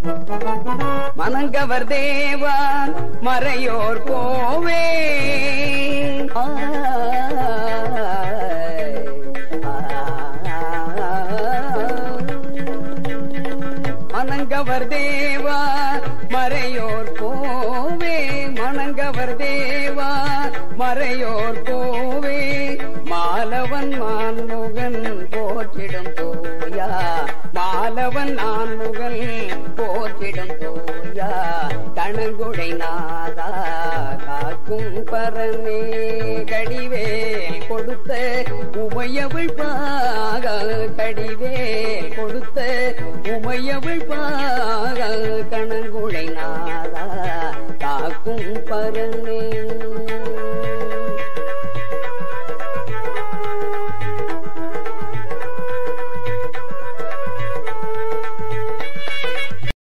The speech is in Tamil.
மனங்கவர் தேவா மறையோர் போவே மணங்கவர் தேவா மறையோர் போவே மணங்கவர் தேவா மறையோர் போவே மாலவன் மான்முகன் போற்றிடும் தோயா மாலவன் ஆன்முகன் போற்றிடும் தோயா கணங்குடை நாதா காக்கும் பரமே கடிவேல் கொடுத்த உமையவள் பாக கடிவேல் கொடுத்த உமையவள் பாக கணங்குழை நாதா காக்கும் பரமே